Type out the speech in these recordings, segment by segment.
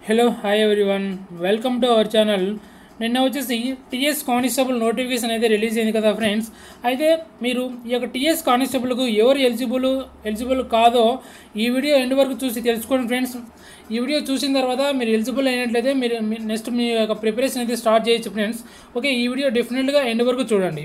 hello hi everyone welcome to our channel నిన్న వచ్చేసి TS constable notification అయితే release అయింది కదా ఫ్రెండ్స్ అయితే మీరు ఈ యొక్క టీఎస్ కానిస్టేబుల్కు ఎవరు ఎలిజిబుల్ ఎలిజిబుల్ కాదో ఈ వీడియో ఎండ్ వరకు చూసి తెలుసుకోండి ఫ్రెండ్స్ ఈ వీడియో చూసిన తర్వాత మీరు ఎలిజిబుల్ అయినట్లయితే మీరు నెక్స్ట్ మీ యొక్క ప్రిపరేషన్ అయితే స్టార్ట్ చేయొచ్చు ఫ్రెండ్స్ ఓకే ఈ వీడియో డెఫినెట్గా ఎండ్ వరకు చూడండి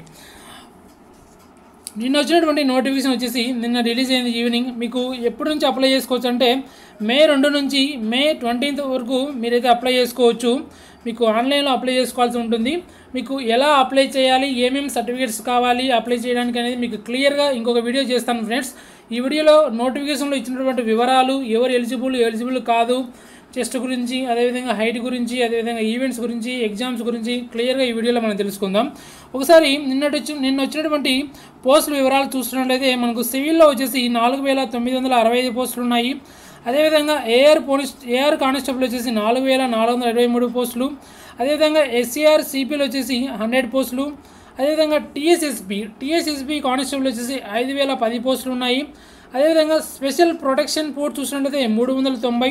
నిన్న వచ్చినటువంటి నోటిఫికేషన్ వచ్చేసి నిన్న రిలీజ్ అయింది ఈవినింగ్ మీకు ఎప్పటి నుంచి అప్లై చేసుకోవచ్చు అంటే మే రెండు నుంచి మే ట్వంటీన్త్ వరకు మీరైతే అప్లై చేసుకోవచ్చు మీకు ఆన్లైన్లో అప్లై చేసుకోవాల్సి ఉంటుంది మీకు ఎలా అప్లై చేయాలి ఏమేమి సర్టిఫికేట్స్ కావాలి అప్లై చేయడానికి అనేది మీకు క్లియర్గా ఇంకొక వీడియో చేస్తాను ఫ్రెండ్స్ ఈ వీడియోలో నోటిఫికేషన్లో ఇచ్చినటువంటి వివరాలు ఎవరు ఎలిజిబుల్ ఎలిజిబుల్ కాదు టెస్ట్ గురించి అదేవిధంగా హైట్ గురించి అదేవిధంగా ఈవెంట్స్ గురించి ఎగ్జామ్స్ గురించి క్లియర్గా ఈ వీడియోలో మనం తెలుసుకుందాం ఒకసారి నిన్నటి వచ్చి నిన్న వచ్చినటువంటి పోస్టుల వివరాలు చూస్తున్నట్లయితే మనకు సివిల్లో వచ్చేసి నాలుగు వేల తొమ్మిది వందల అరవై ఐదు పోస్టులు ఉన్నాయి అదేవిధంగా ఏఆర్ పోలీస్ ఏఆర్ కానిస్టేబుల్ వచ్చేసి నాలుగు వేల నాలుగు వందల ఇరవై మూడు పోస్టులు అదేవిధంగా ఎస్సీఆర్ సిపిలు వచ్చేసి హండ్రెడ్ పోస్టులు అదేవిధంగా టీఎస్ఎస్బి టీఎస్ఎస్బి కానిస్టేబుల్ వచ్చేసి ఐదు వేల పది పోస్టులు ఉన్నాయి అదేవిధంగా స్పెషల్ ప్రొటెక్షన్ ఫోర్స్ చూసినట్లయితే మూడు వందల తొంభై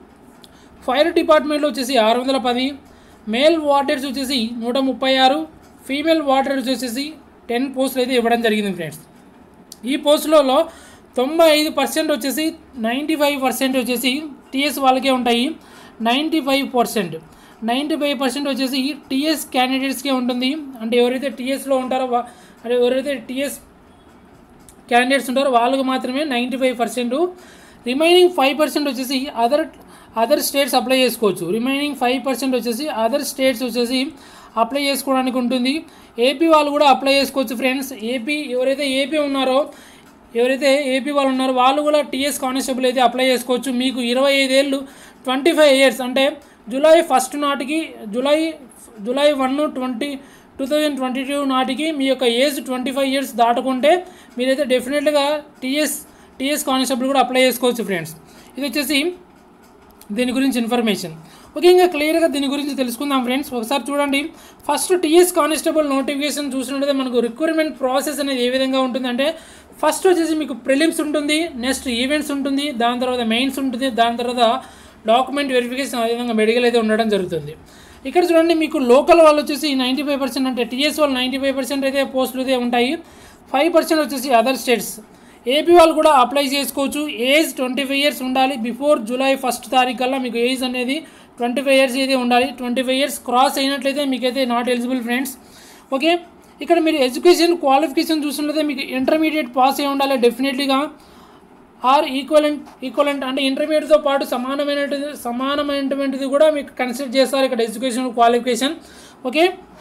ఫైర్ డిపార్ట్మెంట్లో వచ్చేసి ఆరు వందల పది మేల్ వార్డర్స్ వచ్చేసి నూట ముప్పై ఆరు ఫీమేల్ వార్డర్స్ వచ్చేసి టెన్ పోస్టులు అయితే ఇవ్వడం జరిగింది ఫ్రెండ్స్ ఈ పోస్టులలో తొంభై ఐదు పర్సెంట్ వచ్చేసి నైంటీ ఫైవ్ పర్సెంట్ వచ్చేసి టీఎస్ వాళ్ళకే ఉంటాయి ninety five percent ninety five percent వచ్చేసి టీఎస్ క్యాండిడేట్స్కే ఉంటుంది అంటే ఎవరైతే టీఎస్లో ఉంటారో వా- అంటే ఎవరైతే టీఎస్ క్యాండిడేట్స్ ఉంటారో వాళ్ళకు మాత్రమే ninety five percent remaining five percent వచ్చేసి అదర్ అదర్ స్టేట్స్ అప్లై చేసుకోవచ్చు రిమైనింగ్ ఫైవ్ పర్సెంట్ వచ్చేసి అదర్ స్టేట్స్ వచ్చేసి అప్లై చేసుకోవడానికి ఉంటుంది ఏపీ వాళ్ళు కూడా అప్లై చేసుకోవచ్చు ఫ్రెండ్స్ ఏపీ ఎవరైతే ఏపీ ఉన్నారో ఎవరైతే ఏపీ వాళ్ళు ఉన్నారో వాళ్ళు కూడా టీఎస్ కానిస్టేబుల్ అయితే అప్లై చేసుకోవచ్చు మీకు ఇరవై ఐదేళ్ళు ట్వంటీ ఫైవ్ ఇయర్స్ అంటే జూలై ఫస్ట్ నాటికి July July one twenty two thousand twenty two నాటికి మీ యొక్క ఏజ్ ట్వంటీ ఫైవ్ ఇయర్స్ దాటుకుంటే మీరైతే డెఫినెట్గా టీఎస్ టీఎస్ కానిస్టేబుల్ కూడా అప్లై చేసుకోవచ్చు ఫ్రెండ్స్ ఇది వచ్చేసి దీని గురించి ఇన్ఫర్మేషన్ ఓకే ఇంకా క్లియర్గా దీని గురించి తెలుసుకుందాం ఫ్రెండ్స్ ఒకసారి చూడండి ఫస్ట్ టీఎస్ కానిస్టేబుల్ నోటిఫికేషన్ చూసినట్లయితే మనకు రిక్రూట్మెంట్ ప్రాసెస్ అనేది ఏ విధంగా ఉంటుందంటే ఫస్ట్ వచ్చేసి మీకు ప్రిలిమ్స్ ఉంటుంది నెక్స్ట్ ఈవెంట్స్ ఉంటుంది దాని తర్వాత మెయిన్స్ ఉంటుంది దాని తర్వాత డాక్యుమెంట్ వెరిఫికేషన్ అదేవిధంగా మెడికల్ అయితే ఉండడం జరుగుతుంది ఇక్కడ చూడండి మీకు లోకల్ వాళ్ళు వచ్చేసి నైంటీ ఫైవ్ పర్సెంట్ అంటే టీఎస్ వాళ్ళు నైంటీ ఫైవ్ పర్సెంట్ అయితే పోస్టులు అయితే ఉంటాయి ఫైవ్ పర్సెంట్ వచ్చేసి అదర్ స్టేట్స్ ఏపీ వాళ్ళు కూడా అప్లై చేసుకోవచ్చు ఏజ్ ట్వంటీ ఫైవ్ ఇయర్స్ ఉండాలి బిఫోర్ జూలై ఫస్ట్ తారీఖు కల్లా మీకు ఏజ్ అనేది ట్వంటీ ఫైవ్ ఇయర్స్ అయితే ఉండాలి ట్వంటీ ఫైవ్ ఇయర్స్ క్రాస్ అయినట్లయితే మీకైతే నాట్ ఎలిజిబుల్ ఫ్రెండ్స్ ఓకే ఇక్కడ మీరు ఎడ్యుకేషన్ క్వాలిఫికేషన్ చూసినట్లయితే మీకు ఇంటర్మీడియట్ పాస్ అయి ఉండాలి డెఫినెట్లీగా ఆర్ ఈక్వలెంట్ ఈక్వలెంట్ అంటే ఇంటర్మీడియట్తో పాటు సమానమైనది సమానమైనటువంటిది కూడా మీకు కన్సిడర్ చేస్తారు ఇక్కడ ఎడ్యుకేషన్ క్వాలిఫికేషన్ ఓకే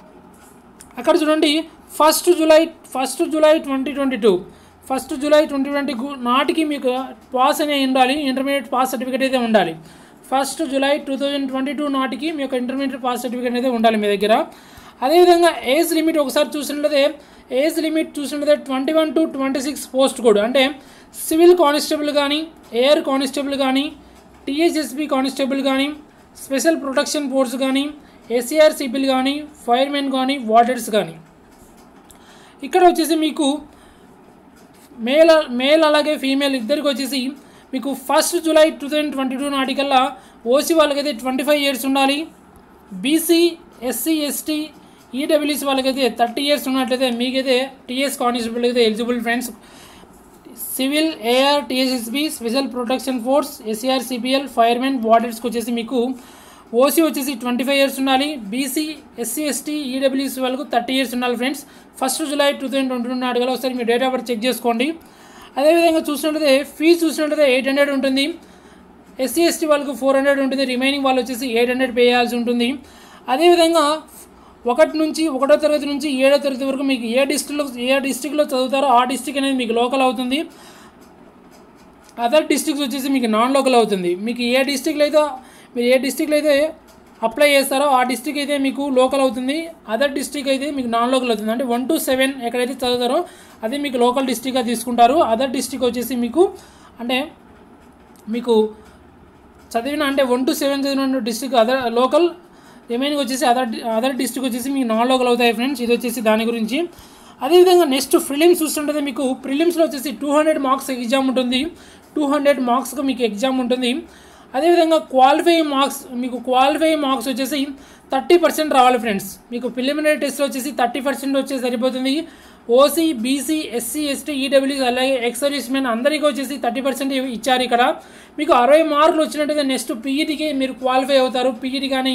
అక్కడ చూడండి first July first July twenty twenty two first July twenty twenty నాటికి మీకు పాస్ అనే ఉండాలి ఇంటర్మీడియట్ పాస్ సర్టిఫికేట్ అయితే ఉండాలి first July two thousand twenty two నాటికి మీ యొక్క ఇంటర్మీడియట్ పాస్ సర్టిఫికేట్ అయితే ఉండాలి మీ దగ్గర అదేవిధంగా ఏజ్ లిమిట్ ఒకసారి చూసినట్లయితే ఏజ్ లిమిట్ చూసినట్లయితే twenty one to twenty six post code అంటే సివిల్ కానిస్టేబుల్ కానీ ఎయిర్ కానిస్టేబుల్ కానీ టీహెచ్ఎస్బి కానిస్టేబుల్ కానీ స్పెషల్ ప్రొటెక్షన్ ఫోర్స్ కానీ ఎస్సీఆర్ సిపిల్ కానీ ఫైర్మెన్ కానీ వార్డర్స్ కానీ ఇక్కడ వచ్చేసి మీకు మేల్ మేల్ అలాగే ఫీమేల్ ఇద్దరికి వచ్చేసి మీకు first July two thousand twenty two నాటికల్లా ఓసీ వాళ్ళకైతే ట్వంటీ ఫైవ్ ఇయర్స్ ఉండాలి బీసీ ఎస్సీ ఎస్టీ ఈడబ్ల్యూసీ వాళ్ళకైతే థర్టీ ఇయర్స్ ఉన్నట్లయితే మీకైతే టీఎస్ కానిస్టేబుల్ అయితే eligible friends civil AR TSSP special protection force SAR CPL firemen వార్డర్స్కి వచ్చేసి మీకు ఓసీ వచ్చేసి ట్వంటీ ఫైవ్ ఇయర్స్ ఉండాలి బీసీ ఎస్సీ ఎస్టీ ఈడబ్ల్యూసీ వాళ్ళకు థర్టీ ఇయర్స్ ఉండాలి friends first July two thousand twenty two నాటికల్ ఒకసారి మీ డేట్ ఆఫ్ బర్త్ చెక్ చేసుకోండి అదేవిధంగా చూసినట్లయితే ఫీజు చూసినట్లయితే ఎయిట్ హండ్రెడ్ ఉంటుంది ఎస్సీ ఎస్టీ వాళ్ళకు ఫోర్ హండ్రెడ్ ఉంటుంది రిమైనింగ్ వాళ్ళు వచ్చేసి ఎయిట్ హండ్రెడ్ పే చేయాల్సి ఉంటుంది అదేవిధంగా ఒకటి నుంచి ఒకటో తరగతి నుంచి ఏడో తరగతి వరకు మీకు ఏ డిస్ట్రిక్ట్లో ఏ డిస్ట్రిక్ట్లో చదువుతారో ఆ డిస్ట్రిక్ట్ అనేది మీకు లోకల్ అవుతుంది అదర్ డిస్ట్రిక్ట్స్ వచ్చేసి మీకు నాన్ లోకల్ అవుతుంది మీకు ఏ డిస్ట్రిక్ట్లో అయితే మీరు ఏ డిస్ట్రిక్ట్లో అయితే అప్లై చేస్తారో ఆ డిస్ట్రిక్ట్ అయితే మీకు లోకల్ అవుతుంది అదర్ డిస్ట్రిక్ట్ అయితే మీకు నాన్ లోకల్ అవుతుంది అంటే వన్ టు సెవెన్ ఎక్కడైతే చదువుతారో అది మీకు లోకల్ డిస్ట్రిక్ట్గా తీసుకుంటారు అదర్ డిస్ట్రిక్ట్ వచ్చేసి మీకు అంటే మీకు చదివిన అంటే వన్ టు సెవెన్ చదివిన డిస్ట్రిక్ట్ అదర్ లోకల్ రిమైనింగ్ వచ్చేసి అదర్ అదర్ డిస్ట్రిక్ట్ వచ్చేసి మీకు నాన్ లోకల్ అవుతాయి ఫ్రెండ్స్ ఇది వచ్చేసి దాని గురించి అదేవిధంగా నెక్స్ట్ ప్రిలిమ్స్ చూస్తుంటే మీకు ప్రిలిమ్స్లో వచ్చేసి టూ హండ్రెడ్ మార్క్స్ ఎగ్జామ్ ఉంటుంది టూ హండ్రెడ్ మార్క్స్కి మీకు ఎగ్జామ్ ఉంటుంది అదేవిధంగా క్వాలిఫై మార్క్స్ మీకు క్వాలిఫై మార్క్స్ వచ్చేసి థర్టీ పర్సెంట్ రావాలి ఫ్రెండ్స్ మీకు ప్రిలిమినరీ టెస్ట్లో వచ్చేసి థర్టీ పర్సెంట్ వచ్చేసి సరిపోతుంది OC BC SC ST EWS అలాగే ఎక్స్ సర్వీస్ మెన్ అందరికీ వచ్చేసి థర్టీ పర్సెంట్ ఇచ్చారు ఇక్కడ మీకు అరవై మార్కులు వచ్చినట్టయితే నెక్స్ట్ పీఈటీకి మీరు క్వాలిఫై అవుతారు పీఈటీ కానీ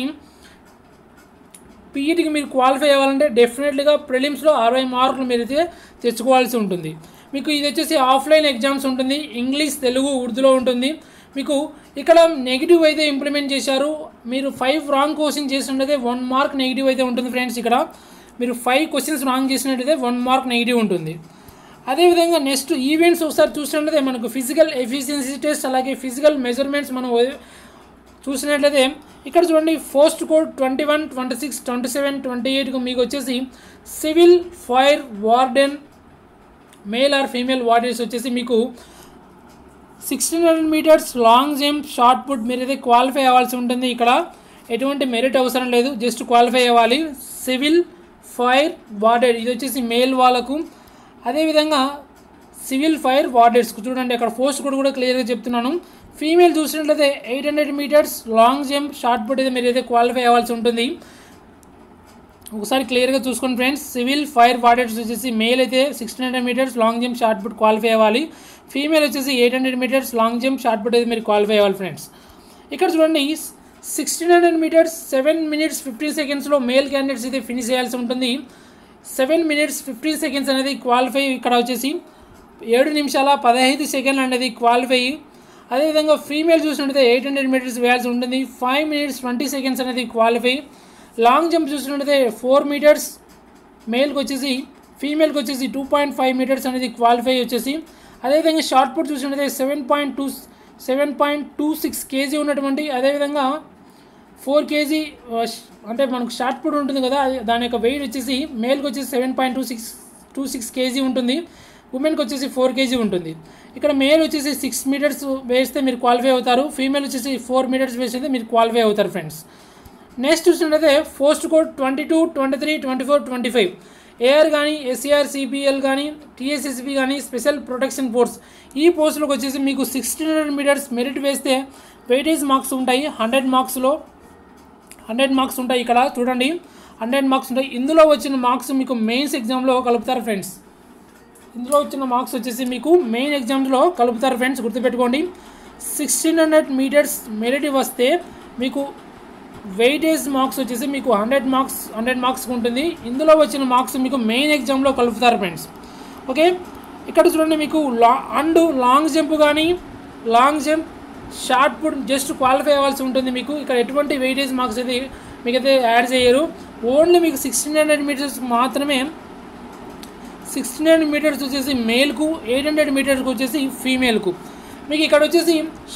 పీఈటీకి మీరు క్వాలిఫై అవ్వాలంటే డెఫినెట్లీగా ప్రిలిమ్స్లో అరవై మార్కులు మీరు అయితే తెచ్చుకోవాల్సి ఉంటుంది మీకు ఇది వచ్చేసి ఆఫ్లైన్ ఎగ్జామ్స్ ఉంటుంది ఇంగ్లీష్ తెలుగు ఉర్దూలో ఉంటుంది మీకు ఇక్కడ నెగిటివ్ అయితే ఇంప్లిమెంట్ చేశారు మీరు ఫైవ్ రాంగ్ క్వశ్చన్ చేసినట్టయితే వన్ మార్క్ నెగిటివ్ అయితే ఉంటుంది ఫ్రెండ్స్ ఇక్కడ మీరు ఫైవ్ క్వశ్చన్స్ రాంగ్ చేసినట్టయితే వన్ మార్క్ నెగిటివ్ ఉంటుంది అదేవిధంగా నెక్స్ట్ ఈవెంట్స్ ఒకసారి చూసినట్లయితే మనకు ఫిజికల్ ఎఫిషియన్సీ టెస్ట్ అలాగే ఫిజికల్ మెజర్మెంట్స్ మనం చూసినట్లయితే ఇక్కడ చూడండి first code twenty one twenty six twenty seven twenty ఎయిట్కు మీకు వచ్చేసి civil fire warden male or female wardens వచ్చేసి మీకు sixteen hundred metres long jump shot put మీరు అయితే క్వాలిఫై అవ్వాల్సి ఉంటుంది ఇక్కడ ఎటువంటి మెరిట్ అవసరం లేదు జస్ట్ క్వాలిఫై అవ్వాలి సివిల్ ఫైర్ వార్డెడ్ ఇది వచ్చేసి మేల్ వాళ్ళకు అదేవిధంగా సివిల్ ఫైర్ వార్డెడ్స్కు చూడండి అక్కడ పోస్ట్ కూడా కూడా క్లియర్గా చెప్తున్నాను ఫీమేల్ చూసినట్లయితే eight hundred metres long jump shot put అయితే మీరు అయితే క్వాలిఫై అవ్వాల్సి ఉంటుంది ఒకసారి క్లియర్గా చూసుకోండి ఫ్రెండ్స్ సివిల్ ఫైర్ వార్డెడ్స్ వచ్చేసి మేల్ అయితే sixteen hundred metres long jump shot put qualify అవ్వాలి ఫీమేల్ వచ్చేసి eight hundred metres long jump shot put అయితే మీరు క్వాలిఫై అవ్వాలి ఫ్రెండ్స్ ఇక్కడ చూడండి sixteen hundred metres seven minutes fifteen సెకండ్స్లో మేల్ క్యాండిడేట్స్ అయితే ఫినిష్ చేయాల్సి ఉంటుంది సెవెన్ మినిట్స్ ఫిఫ్టీన్ సెకండ్స్ అనేది క్వాలిఫై ఇక్కడ వచ్చేసి ఏడు నిమిషాల పదహైదు సెకండ్లు అనేది క్వాలిఫై అదేవిధంగా ఫీమేల్ చూసినట్టయితే ఎయిట్ హండ్రెడ్ మీటర్స్ వేయాల్సి ఉంటుంది ఫైవ్ మినిట్స్ ట్వంటీ సెకండ్స్ అనేది క్వాలిఫై లాంగ్ జంప్ చూసినట్టయితే ఫోర్ మీటర్స్ మేల్కి వచ్చేసి ఫీమేల్కి వచ్చేసి టూ పాయింట్ ఫైవ్ మీటర్స్ అనేది క్వాలిఫై వచ్చేసి అదేవిధంగా షార్ట్ పుట్ చూసినట్టయితే seven point two seven point two six KG ఉన్నటువంటి అదేవిధంగా ఫోర్ కేజీ అంటే మనకు షార్ట్ పుట్ ఉంటుంది కదా అది దాని యొక్క వెయిట్ వచ్చేసి మేల్కి వచ్చేసి seven point two six two six KG ఉంటుంది ఉమెన్కి వచ్చేసి ఫోర్ కేజీ ఉంటుంది ఇక్కడ మేల్ వచ్చేసి సిక్స్ మీటర్స్ వేస్తే మీరు క్వాలిఫై అవుతారు ఫీమేల్ వచ్చేసి ఫోర్ మీటర్స్ వేస్తే మీరు క్వాలిఫై అవుతారు ఫ్రెండ్స్ నెక్స్ట్ చూసినట్లయితే post code twenty two twenty three twenty four twenty five AR కానీ ఎస్సీఆర్ సిపిఎల్ కానీ టీఎస్ఎస్పి కానీ స్పెషల్ ప్రొటెక్షన్ ఫోర్స్ ఈ పోస్టులకు వచ్చేసి మీకు సిక్స్టీన్ హండ్రెడ్ మీటర్స్ మెరిట్ వేస్తే వెయిటేజ్ మార్క్స్ ఉంటాయి హండ్రెడ్ మార్క్స్లో హండ్రెడ్ మార్క్స్ ఉంటాయి ఇక్కడ చూడండి హండ్రెడ్ మార్క్స్ ఉంటాయి ఇందులో వచ్చిన మార్క్స్ మీకు మెయిన్స్ ఎగ్జామ్లో కలుపుతారు ఫ్రెండ్స్ ఇందులో వచ్చిన మార్క్స్ వచ్చేసి మీకు మెయిన్ ఎగ్జామ్స్లో కలుపుతారు ఫ్రెండ్స్ గుర్తుపెట్టుకోండి సిక్స్టీన్ హండ్రెడ్ మీటర్స్ మెరిట్ వస్తే మీకు వెయిటేజ్ మార్క్స్ వచ్చేసి మీకు హండ్రెడ్ మార్క్స్ హండ్రెడ్ మార్క్స్ ఉంటుంది ఇందులో వచ్చిన మార్క్స్ మీకు మెయిన్ ఎగ్జామ్లో కలుపుతారు ఫ్రెండ్స్ ఓకే ఇక్కడ చూడండి మీకు లా అండ్ లాంగ్ జంప్ కానీ long jump shot put just qualify అవ్వాల్సి ఉంటుంది మీకు ఇక్కడ ఎటువంటి వెయిటేజ్ మార్క్స్ అయితే మీకైతే యాడ్ చేయరు ఓన్లీ మీకు సిక్స్టీన్ హండ్రెడ్ మీటర్స్ మాత్రమే సిక్స్టీన్ హండ్రెడ్ మీటర్స్ వచ్చేసి మేల్కు ఎయిట్ హండ్రెడ్ మీటర్స్కి వచ్చేసి ఫీమేల్కు మీకు ఇక్కడ వచ్చేసి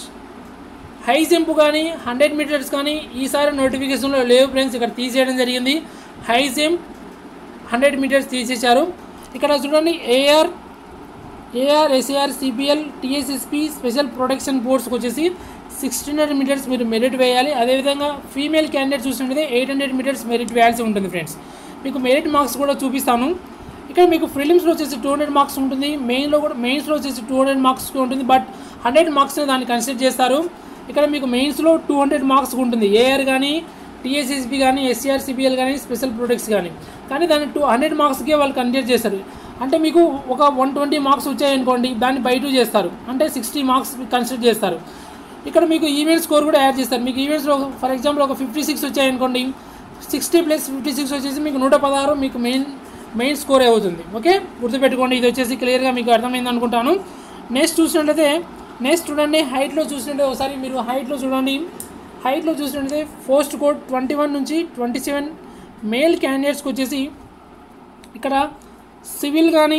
హై జంప్ కానీ హండ్రెడ్ మీటర్స్ కానీ ఈసారి నోటిఫికేషన్లో లేవు ఫ్రెండ్స్ ఇక్కడ తీసేయడం జరిగింది హై జంప్ హండ్రెడ్ మీటర్స్ తీసేశారు ఇక్కడ చూడండి AR AR SAR CPL TSSP special protection ఫోర్స్కి వచ్చేసి సిక్స్టీన్ హండ్రెడ్ మీటర్స్ మీరు మెరిట్ వేయాలి అదేవిధంగా ఫీమేల్ క్యాండిడేట్ చూసినట్టయితే ఎయిట్ హండ్రెడ్ మీటర్స్ మెరిట్ వేయాల్సి ఉంటుంది ఫ్రెండ్స్ మీకు మెరిట్ మార్క్స్ కూడా చూపిస్తాను ఇక్కడ మీకు ప్రిలిమ్స్లో వచ్చేసి టూ హండ్రెడ్ మార్క్స్ ఉంటుంది మెయిన్లో కూడా మెయిన్స్లో వచ్చేసి టూ హండ్రెడ్ మార్క్స్ ఉంటుంది బట్ హండ్రెడ్ మార్క్స్ దాన్ని కన్సిడర్ చేస్తారు ఇక్కడ మీకు మెయిన్స్లో టూ హండ్రెడ్ మార్క్స్ ఉంటుంది ఏఆర్ కానీ టీఎస్ఎస్బి కానీ ఎస్సీఆర్ సిబిఎల్ కానీ స్పెషల్ ప్రొడక్ట్స్ కానీ కానీ దాన్ని టూ హండ్రెడ్ మార్క్స్కే వాళ్ళు కన్సిడర్ చేస్తారు అంటే మీకు ఒక వన్ ట్వంటీ మార్క్స్ వచ్చాయనుకోండి దాన్ని బై టూ చేస్తారు అంటే సిక్స్టీ మార్క్స్ కన్సిడర్ చేస్తారు ఇక్కడ మీకు ఈవెంట్ స్కోర్ కూడా యాడ్ చేస్తారు మీకు ఈవెంట్స్లో ఫర్ ఎగ్జాంపుల్ ఒక ఫిఫ్టీ సిక్స్ వచ్చాయనుకోండి సిక్స్టీ ప్లస్ ఫిఫ్టీ సిక్స్ వచ్చేసి మీకు నూట పదహారు మీకు మెయిన్ మెయిన్ స్కోర్ అవుతుంది ఓకే గుర్తుపెట్టుకోండి ఇది వచ్చేసి క్లియర్గా మీకు అర్థమైంది అనుకుంటాను నెక్స్ట్ చూసినట్లయితే నెక్స్ట్ చూడండి హైట్లో చూసినట్లయితే ఒకసారి మీరు హైట్లో చూడండి హైట్లో చూసినట్లయితే పోస్ట్ కోడ్ ట్వంటీ వన్ నుంచి ట్వంటీ సెవెన్ మేల్ క్యాండిడేట్స్కి వచ్చేసి ఇక్కడ సివిల్ కానీ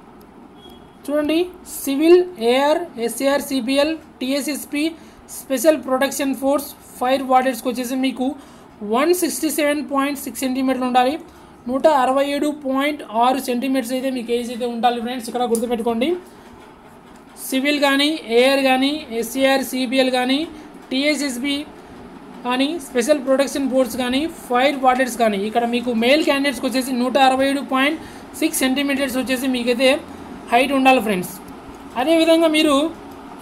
చూడండి civil AR SAR CPL TSSP special protection force fire వార్డెడ్స్కి వచ్చేసి మీకు one sixty seven point six సెంటీమీటర్లు ఉండాలి నూట అరవై ఏడు పాయింట్ ఆరు సెంటీమీటర్స్ అయితే మీకు ఏజ్ అయితే ఉండాలి ఫ్రెండ్స్ ఇక్కడ గుర్తుపెట్టుకోండి సివిల్ కానీ ఏఆర్ కానీ ఎస్సీఆర్ సిబిఎల్ కానీ టీఎస్ఎస్బి కానీ స్పెషల్ ప్రొటెక్షన్ ఫోర్స్ కానీ ఫైర్ వార్డెడ్స్ కానీ ఇక్కడ మీకు మేల్ క్యాండిడేట్స్కి వచ్చేసి నూట అరవై ఏడు పాయింట్ సిక్స్ సెంటీమీటర్స్ వచ్చేసి మీకైతే హైట్ ఉండాలి ఫ్రెండ్స్ అదేవిధంగా మీరు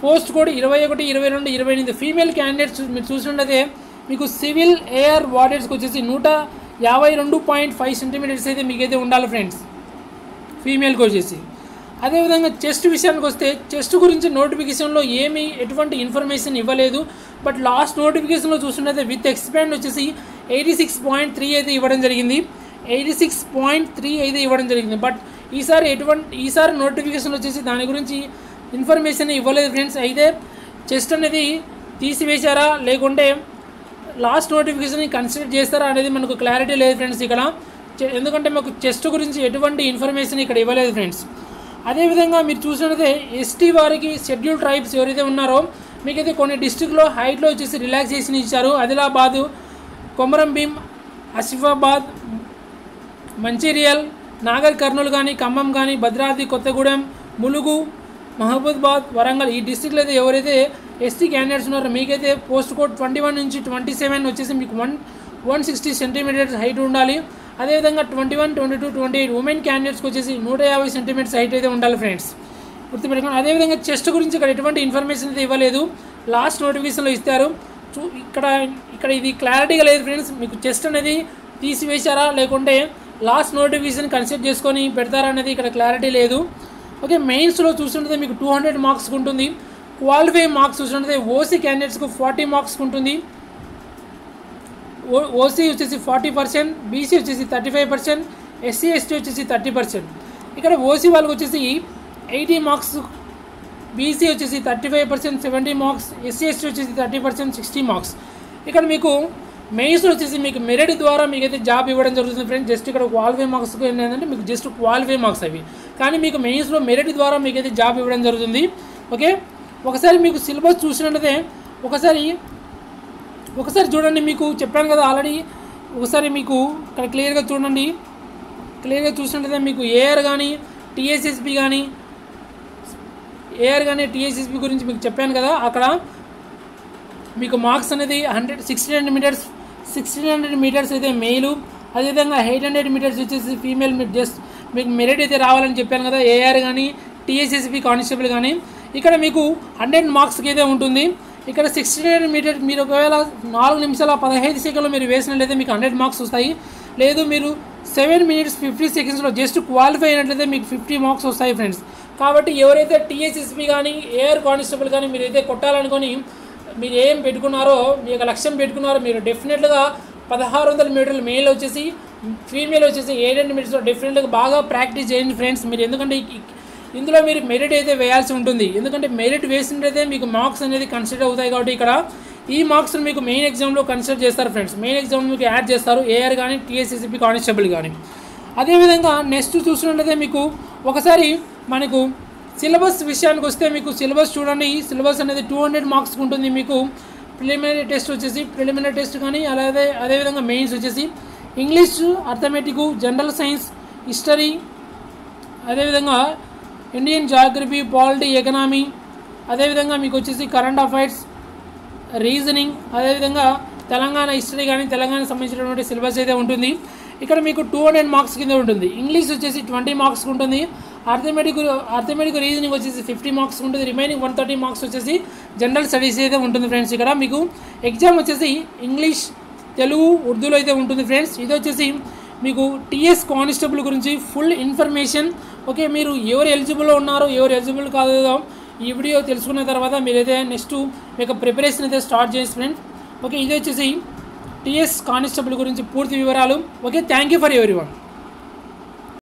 పోస్ట్ కోడ్ ఇరవై ఒకటి ఇరవై రెండు ఇరవై ఎనిమిది ఫీమేల్ క్యాండిడేట్స్ మీరు చూసినట్లయితే మీకు సివిల్ ఎయిర్ వార్డెడ్స్కి వచ్చేసి నూట యాభై రెండు పాయింట్ ఫైవ్ సెంటీమీటర్స్ అయితే మీకైతే ఉండాలి ఫ్రెండ్స్ ఫీమేల్కి వచ్చేసి అదేవిధంగా చెస్ట్ విషయానికి వస్తే చెస్ట్ గురించి నోటిఫికేషన్లో ఏమీ ఎటువంటి ఇన్ఫర్మేషన్ ఇవ్వలేదు బట్ లాస్ట్ నోటిఫికేషన్లో చూసినట్లయితే విత్ ఎక్స్పాండ్ వచ్చేసి ఎయిటీ సిక్స్ పాయింట్ త్రీ అయితే ఇవ్వడం జరిగింది ఎయిటీ సిక్స్ పాయింట్ త్రీ అయితే ఇవ్వడం జరిగింది బట్ ఈసారి ఎటువంటి ఈసారి నోటిఫికేషన్ వచ్చేసి దాని గురించి ఇన్ఫర్మేషన్ ఇవ్వలేదు ఫ్రెండ్స్ అయితే చెస్ట్ అనేది తీసివేశారా లేకుంటే లాస్ట్ నోటిఫికేషన్ కన్సిడర్ చేస్తారా అనేది మనకు క్లారిటీ లేదు ఫ్రెండ్స్ ఇక్కడ చె- ఎందుకంటే మాకు చెస్ట్ గురించి ఎటువంటి ఇన్ఫర్మేషన్ ఇక్కడ ఇవ్వలేదు ఫ్రెండ్స్ అదేవిధంగా మీరు చూసినట్లయితే ఎస్టీ వారికి షెడ్యూల్ ట్రైబ్స్ ఎవరైతే ఉన్నారో మీకైతే కొన్ని డిస్టిక్లో హైట్లో వచ్చేసి రిలాక్సేషన్ ఇచ్చారు ఆదిలాబాదు కొమరం భీం ఆసిఫాబాద్ మంచిర్యాల్ నాగర్ కర్నూలు కానీ ఖమ్మం కానీ భద్రాద్రి కొత్తగూడెం ములుగు మహబూబాద్ వరంగల్ ఈ డిస్టిక్లో అయితే ఎవరైతే ఎస్టీ క్యాండిడేట్స్ ఉన్నారో మీకైతే పోస్ట్ కోడ్ ట్వంటీ వన్ నుంచి ట్వంటీ సెవెన్ వచ్చేసి మీకు one one sixty centimetres height ఉండాలి అదేవిధంగా twenty one twenty two twenty eight women క్యాండిడేట్స్కి వచ్చేసి నూట యాభై సెంటీమీటర్స్ హైట్ అయితే ఉండాలి ఫ్రెండ్స్ గుర్తుపెట్టుకోండి అదేవిధంగా చెస్ట్ గురించి ఇక్కడ ఎటువంటి ఇన్ఫర్మేషన్ అయితే ఇవ్వలేదు లాస్ట్ నోటిఫికేషన్లో ఇస్తారు చూ ఇక్కడ ఇక్కడ ఇది క్లారిటీగా లేదు ఫ్రెండ్స్ మీకు చెస్ట్ అనేది తీసివేశారా లేకుంటే లాస్ట్ నోటిఫికేషన్ కన్సిడర్ చేసుకొని పెడతారా అనేది ఇక్కడ క్లారిటీ లేదు ఓకే మెయిన్స్లో చూస్తుంటే మీకు టూ హండ్రెడ్ మార్క్స్ ఉంటుంది క్వాలిఫై మార్క్స్ చూస్తుంటే ఓసీ క్యాండిడేట్స్కు ఫార్టీ మార్క్స్ ఉంటుంది ఓ ఓసీ వచ్చేసి ఫార్టీ పర్సెంట్ బీసీ వచ్చేసి thirty five percent SC ST వచ్చేసి థర్టీ పర్సెంట్ ఇక్కడ ఓసీ వాళ్ళకి వచ్చేసి ఎయిటీ మార్క్స్ బీసీ వచ్చేసి thirty five percent seventy marks SC ST వచ్చేసి థర్టీ పర్సెంట్ సిక్స్టీ మార్క్స్ ఇక్కడ మీకు మెయిన్స్ వచ్చేసి మీకు మెరిట్ ద్వారా మీకైతే జాబ్ ఇవ్వడం జరుగుతుంది ఫ్రెండ్స్ జస్ట్ ఇక్కడ క్వాలిఫై మార్క్స్ ఏంటంటే మీకు జస్ట్ క్వాలిఫై మార్క్స్ అవి కానీ మీకు మెయిన్స్లో మెరిట్ ద్వారా మీకైతే జాబ్ ఇవ్వడం జరుగుతుంది ఓకే ఒకసారి మీకు సిలబస్ చూసినట్లయితే ఒకసారి ఒకసారి చూడండి మీకు చెప్పాను కదా ఆల్రెడీ ఒకసారి మీకు ఇక్కడ క్లియర్గా చూడండి క్లియర్గా చూసినట్లయితే మీకు ఏఆర్ కానీ టీఎస్ఎస్పి కానీ ఏఆర్ కానీ టీఎస్ఎస్పి గురించి మీకు చెప్పాను కదా అక్కడ మీకు మార్క్స్ అనేది hundred sixteen hundred metres sixteen hundred metres అయితే మెయిల్ అదేవిధంగా ఎయిట్ హండ్రెడ్ మీటర్స్ వచ్చేసి ఫీమేల్ మీరు జస్ట్ మీకు మెరిట్ అయితే రావాలని చెప్పాను కదా ఏఆర్ కానీ టీఎస్ఎస్పి కానిస్టేబుల్ కానీ ఇక్కడ మీకు హండ్రెడ్ మార్క్స్కి అయితే ఉంటుంది ఇక్కడ సిక్స్టీన్ హండ్రెడ్ మీటర్ మీరు ఒకవేళ నాలుగు నిమిషాల పదహైదు సెకండ్లు మీరు వేసినట్లయితే మీకు హండ్రెడ్ మార్క్స్ వస్తాయి లేదు మీరు సెవెన్ మినిట్స్ ఫిఫ్టీ సెకండ్స్లో జస్ట్ క్వాలిఫై అయినట్లయితే మీకు ఫిఫ్టీ మార్క్స్ వస్తాయి ఫ్రెండ్స్ కాబట్టి ఎవరైతే టీఎస్ఎస్పి కానీ ఏఆర్ కానిస్టేబుల్ కానీ మీరైతే కొట్టాలనుకొని మీరు ఏం పెట్టుకున్నారో మీ యొక్క లక్ష్యం పెట్టుకున్నారో మీరు డెఫినెట్గా పదహారు వందల మీటర్లు మేల్ వచ్చేసి ఫీమేల్ వచ్చేసి ఎయిట్ హండ్రెడ్ మీటర్స్లో డెఫినెట్గా బాగా ప్రాక్టీస్ చేయండి ఫ్రెండ్స్ మీరు ఎందుకంటే ఈ- ఇందులో మీరు మెరిట్ అయితే వేయాల్సి ఉంటుంది ఎందుకంటే మెరిట్ వేసినట్టయితే మీకు మార్క్స్ అనేది కన్సిడర్ అవుతాయి కాబట్టి ఇక్కడ ఈ మార్క్స్ మీకు మెయిన్ ఎగ్జామ్లో కన్సిడర్ చేస్తారు ఫ్రెండ్స్ మెయిన్ ఎగ్జామ్ మీకు యాడ్ చేస్తారు ఏఆర్ కానీ టీఎస్ఎస్పి కానిస్టేబుల్ కానీ అదేవిధంగా నెక్స్ట్ చూసినట్లయితే మీకు ఒకసారి మనకు సిలబస్ విషయానికి వస్తే మీకు సిలబస్ చూడండి ఈ సిలబస్ అనేది టూ హండ్రెడ్ మార్క్స్కి ఉంటుంది మీకు ప్రిలిమినరీ టెస్ట్ వచ్చేసి ప్రిలిమినరీ టెస్ట్ కానీ అలాగే అదేవిధంగా మెయిన్స్ వచ్చేసి English arithmetic general science history అదేవిధంగా ఇండియన్ జాగ్రఫీ పాలిటీ ఎకనామీ అదేవిధంగా మీకు వచ్చేసి కరెంట్ అఫైర్స్ రీజనింగ్ అదేవిధంగా తెలంగాణ హిస్టరీ కానీ తెలంగాణకు సంబంధించినటువంటి సిలబస్ అయితే ఉంటుంది ఇక్కడ మీకు టూ హండ్రెడ్ మార్క్స్ కింద ఉంటుంది ఇంగ్లీష్ వచ్చేసి ట్వంటీ మార్క్స్ ఉంటుంది అర్థమెటిక్ అర్థమెటిక్ రీజనింగ్ వచ్చేసి ఫిఫ్టీ మార్క్స్ ఉంటుంది రిమైనింగ్ వన్ థర్టీ మార్క్స్ వచ్చేసి జనరల్ స్టడీస్ అయితే ఉంటుంది ఫ్రెండ్స్ ఇక్కడ మీకు ఎగ్జామ్ వచ్చేసి ఇంగ్లీష్ తెలుగు ఉర్దూలో అయితే ఉంటుంది ఫ్రెండ్స్ ఇది వచ్చేసి మీకు టీఎస్ కానిస్టేబుల్ గురించి ఫుల్ ఇన్ఫర్మేషన్ ఓకే మీరు ఎవరు ఎలిజిబుల్లో ఉన్నారో ఎవరు ఎలిజిబుల్ కాదో ఈ వీడియో తెలుసుకున్న తర్వాత మీరైతే నెక్స్ట్ మీకు ప్రిపరేషన్ అయితే స్టార్ట్ చేసి ఫ్రెండ్స్ ఓకే ఇది వచ్చేసి టీఎస్ కానిస్టేబుల్ గురించి పూర్తి వివరాలు okay thank you for every one